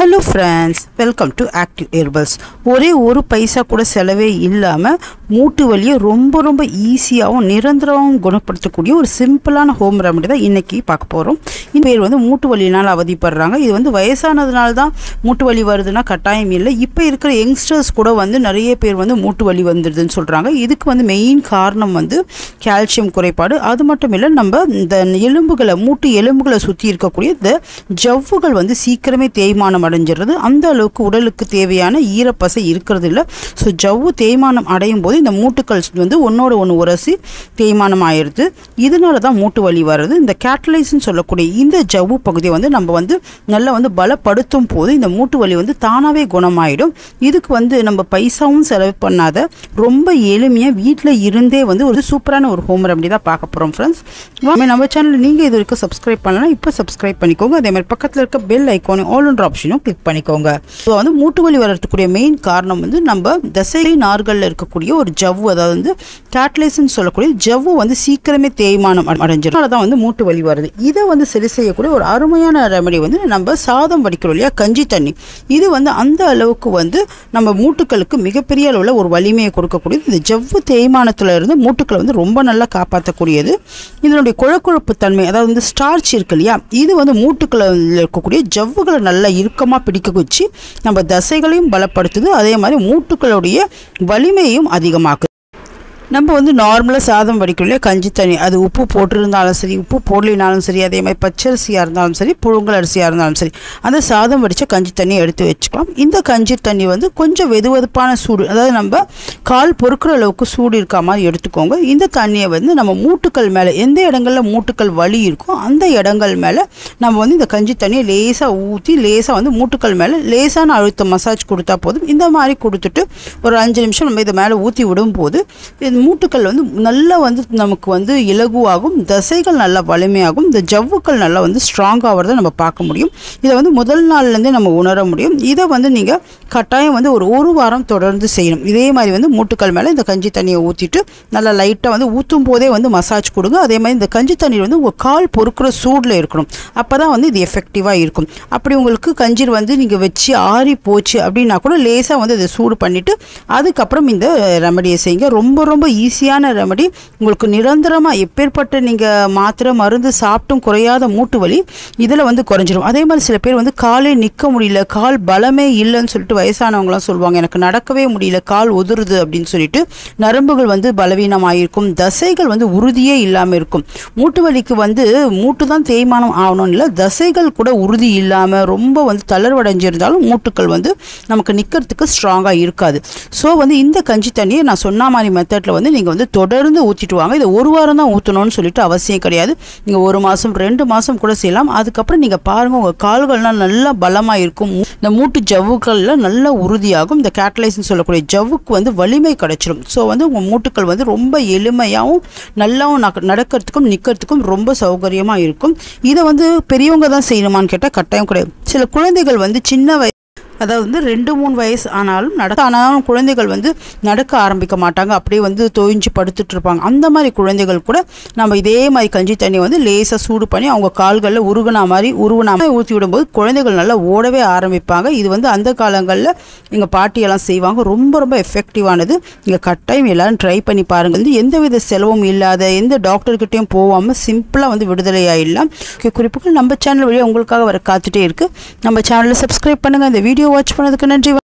hello friends welcome to active ஏர்பல்ஸ் ஒரே ஒரு பைசா கூட செலவே இல்லாமல் மூட்டு வலியை ரொம்ப ரொம்ப ஈஸியாகவும் நிரந்தரமாகவும் குணப்படுத்தக்கூடிய ஒரு சிம்பிளான ஹோம் ரெமடி தான் இன்றைக்கி பார்க்க போகிறோம் இந்த பேர் வந்து மூட்டு வலியினால் அவதிப்படுறாங்க இது வந்து வயசானதுனால தான் மூட்டு வலி வருதுன்னா கட்டாயம் இல்லை இப்போ இருக்கிற யங்ஸ்டர்ஸ் கூட வந்து நிறைய பேர் வந்து மூட்டு வலி வந்துடுதுன்னு சொல்கிறாங்க இதுக்கு வந்து மெயின் காரணம் வந்து கால்சியம் குறைபாடு அது மட்டும் இல்லை நம்ம இந்த எலும்புகளை மூட்டு எலும்புகளை சுற்றி இருக்கக்கூடிய இந்த ஜவ்வுகள் வந்து சீக்கிரமே தேய்மானம் அடைஞ்சிடுறது அந்த அளவுக்கு உடலுக்கு தேவையான ஈரப்பசை இருக்கிறது இல்லை ஸோ ஜவ்வு தேய்மானம் அடையும் போது இந்த மூட்டுக்கள் வந்து ஒன்றோட ஒன்று உரசி தேய்மானம் ஆயிடுது இதனால தான் மூட்டு வலி வருது இந்த கேட்டலைஸ்ன்னு சொல்லக்கூடிய இந்த ஜவ்வு பகுதியை வந்து நம்ம வந்து நல்லா வந்து பலப்படுத்தும் போது இந்த மூட்டு வலி வந்து தானாகவே குணமாயிடும் இதுக்கு வந்து நம்ம பைசாவும் செலவு பண்ணாத ரொம்ப எளிமையாக வீட்டில் இருந்தே வந்து ஒரு சூப்பரான ஒரு ஹோம் ரெமடி தான் பார்க்க போகிறோம் ஃப்ரெண்ட்ஸ் நம்ம சேனல் நீங்கள் இது வரைக்கும் சப்ஸ்கிரைப் பண்ணலாம் இப்போ சப்ஸ்கிரைப் பண்ணிக்கோங்க அதே மாதிரி பக்கத்தில் இருக்க பெல் ஐக்கானும் ஆல் ஒன்ற ஆப்ஷனும் கிளிக் பண்ணிக்கோங்க ஸோ வந்து மூட்டு வலி வர்றதுக்குரிய மெயின் காரணம் வந்து நம்ம தசை நார்களில் இருக்கக்கூடிய ஒரு ஜவ்வு அதாவது வந்து கேட்லைஸ்ன்னு சொல்லக்கூடிய ஜவ்வு வந்து சீக்கிரமே தேய்மானம் அ- அடைஞ்சிடும் அதனால தான் வந்து மூட்டு வலி வருது இதை வந்து சரி செய்யக்கூடிய ஒரு அருமையான ரெமடி வந்து நம்ம சாதம் வடிக்கிறோம் இல்லையா கஞ்சி தண்ணி இது வந்து அந்த அளவுக்கு வந்து நம்ம மூட்டுக்களுக்கு மிகப்பெரிய அளவில் ஒரு வலிமையை கொடுக்கக்கூடியது இந்த ஜவ்வு தேய்மானத்தில் இருந்து மூட்டுக்களை வந்து ரொம்ப நல்லா காப்பாற்றக்கூடியது இதனுடைய குழக்குழப்பு தன்மை அதாவது வந்து ஸ்டார்ச் இருக்கு இல்லையா இது வந்து மூட்டுக்களை இருக்கக்கூடிய ஜவ்வுகளை நல்லா இறுக்கமாக பிடிக்க வச்சு நம்ம தசைகளையும் பலப்படுத்துது அதே மாதிரி மூட்டுக்களுடைய வலிமையும் அதிகமாக்குது நம்ம வந்து நார்மலாக சாதம் வடிக்கிறோம் இல்லையா கஞ்சி தண்ணி அது உப்பு போட்டிருந்தாலும் சரி உப்பு போடலினாலும் சரி அதே மாதிரி பச்சரிசியாக இருந்தாலும் சரி புழுங்கல் அரிசியாக இருந்தாலும் சரி அந்த சாதம் வடித்த கஞ்சி தண்ணியை எடுத்து வச்சுக்கலாம் இந்த கஞ்சி தண்ணி வந்து கொஞ்சம் வெதுவெதுப்பான சூடு அதாவது நம்ம கால் பொறுக்கிற அளவுக்கு சூடு இருக்க மாதிரி எடுத்துக்கோங்க இந்த தண்ணியை வந்து நம்ம மூட்டுக்கள் மேலே எந்த இடங்களில் மூட்டுக்கள் வலி இருக்கோ அந்த இடங்கள் மேலே நம்ம வந்து இந்த கஞ்சி தண்ணியை லேசாக ஊற்றி லேசாக வந்து மூட்டுக்கள் மேலே லேசான அழுத்த மசாஜ் கொடுத்தா போதும் இந்த மாதிரி கொடுத்துட்டு ஒரு அஞ்சு நிமிஷம் நம்ம இதை மேலே ஊற்றி விடும்போது இந்த மூட்டுக்கள் வந்து நல்லா வந்து நமக்கு வந்து இலகுவாகும் தசைகள் நல்லா வலிமையாகும் இந்த ஜவ்வுக்கள் நல்லா வந்து ஸ்ட்ராங் ஆகிறத நம்ம பார்க்க முடியும் இதை வந்து முதல் நாள்லேருந்தே நம்ம உணர முடியும் இதை வந்து நீங்கள் கட்டாயம் வந்து ஒரு ஒரு வாரம் தொடர்ந்து செய்யணும் இதே மாதிரி வந்து மூட்டுக்கள் மேலே இந்த கஞ்சி தண்ணியை ஊற்றிட்டு நல்லா லைட்டாக வந்து ஊற்றும் போதே வந்து மசாஜ் கொடுங்க அதே மாதிரி இந்த கஞ்சி தண்ணீர் வந்து உங்கள் கால் பொறுக்கிற சூடில் இருக்கணும் அப்போ தான் வந்து இது எஃபெக்டிவாக இருக்கும் அப்படி உங்களுக்கு கஞ்சீர் வந்து நீங்கள் வச்சு ஆறி போச்சு அப்படின்னா கூட லேசாக வந்து இதை சூடு பண்ணிவிட்டு அதுக்கப்புறம் இந்த ரெமடியை செய்யுங்க ரொம்ப ரொம்ப ஈஸியான ரெமடி உங்களுக்கு நிரந்தரமாக எப்பேற்பட்ட நீங்கள் மாத்திரை மருந்து சாப்பிட்டும் குறையாத மூட்டு வலி இதில் வந்து குறைஞ்சிரும் அதே மாதிரி சில பேர் வந்து காலே நிற்க முடியல கால் பலமே இல்லைன்னு சொல்லிட்டு வயசானவங்களாம் சொல்லுவாங்க எனக்கு நடக்கவே முடியல கால் உதிருது அப்படின்னு சொல்லிட்டு நரம்புகள் வந்து பலவீனமாயிருக்கும் தசைகள் வந்து உறுதியே இல்லாமல் இருக்கும் மூட்டு வலிக்கு வந்து மூட்டு தான் தேய்மானம் ஆகணும் இல்லை தசைகள் கூட உறுதி இல்லாமல் ரொம்ப வந்து தளர்வடைஞ்சிருந்தாலும் மூட்டுக்கள் வந்து நமக்கு நிற்கிறதுக்கு ஸ்ட்ராங்காக இருக்காது ஸோ வந்து இந்த கஞ்சி தண்ணியை நான் சொன்ன மாதிரி மெத்தடில் வந்து நீங்கள் வந்து தொடர்ந்து ஊற்றிட்டு வாங்க இதை ஒரு வாரம் தான் ஊற்றணும்னு சொல்லிட்டு அவசியம் கிடையாது நீங்கள் ஒரு மாதம் ரெண்டு மாதம் கூட செய்யலாம் அதுக்கப்புறம் நீங்கள் பாருங்கள் உங்கள் கால்கள்லாம் நல்லா பலமாக இருக்கும் மூ- இந்த மூட்டு ஜவ்வுகளில் நல்லா உறுதியாகும் இந்த கேட்டலைஸ்னு சொல்லக்கூடிய ஜவ்வுக்கு வந்து வலிமை கிடைச்சிடும் ஸோ வந்து உங்கள் மூட்டுக்கள் வந்து ரொம்ப எளிமையாகவும் நல்லாவும் நக- நடக்கிறதுக்கும் நிற்கிறதுக்கும் ரொம்ப சௌகரியமாக இருக்கும் இதை வந்து பெரியவங்க தான் செய்யணுமான்னு கேட்டால் கட்டாயம் கிடையாது சில குழந்தைகள் வந்து சின்ன வய அதாவது வந்து ரெண்டு மூணு வயசு ஆனாலும் நடக்க ஆனாலும் குழந்தைகள் வந்து நடக்க ஆரம்பிக்க மாட்டாங்க அப்படியே வந்து தொய்ஞ்சு படுத்துட்டு இருப்பாங்க அந்த மாதிரி குழந்தைகள் கூட நம்ம இதே மாதிரி கஞ்சி தண்ணி வந்து லேசாக சூடு பண்ணி அவங்க கால்களில் உருகுனா மாதிரி உருகுனா மாதிரி ஊற்றி விடும்போது குழந்தைகள் நல்லா ஓடவே ஆரம்பிப்பாங்க இது வந்து அந்த காலங்களில் எங்கள் பாட்டியெல்லாம் செய்வாங்க ரொம்ப ரொம்ப எஃபெக்டிவானது நீங்கள் கட்டாயம் எல்லாரும் ட்ரை பண்ணி பாருங்கள் வந்து எந்தவித செலவும் இல்லாத எந்த டாக்டர்கிட்டையும் போகாமல் சிம்பிளாக வந்து விடுதலை ஆயிடலாம் முக்கிய குறிப்புகள் நம்ம சேனல் வழியாக உங்களுக்காக வர காத்துட்டே இருக்குது நம்ம சேனலை சப்ஸ்கிரைப் பண்ணுங்கள் இந்த வீடியோ வாட்ச் பண்ணதுக்கு நன்றி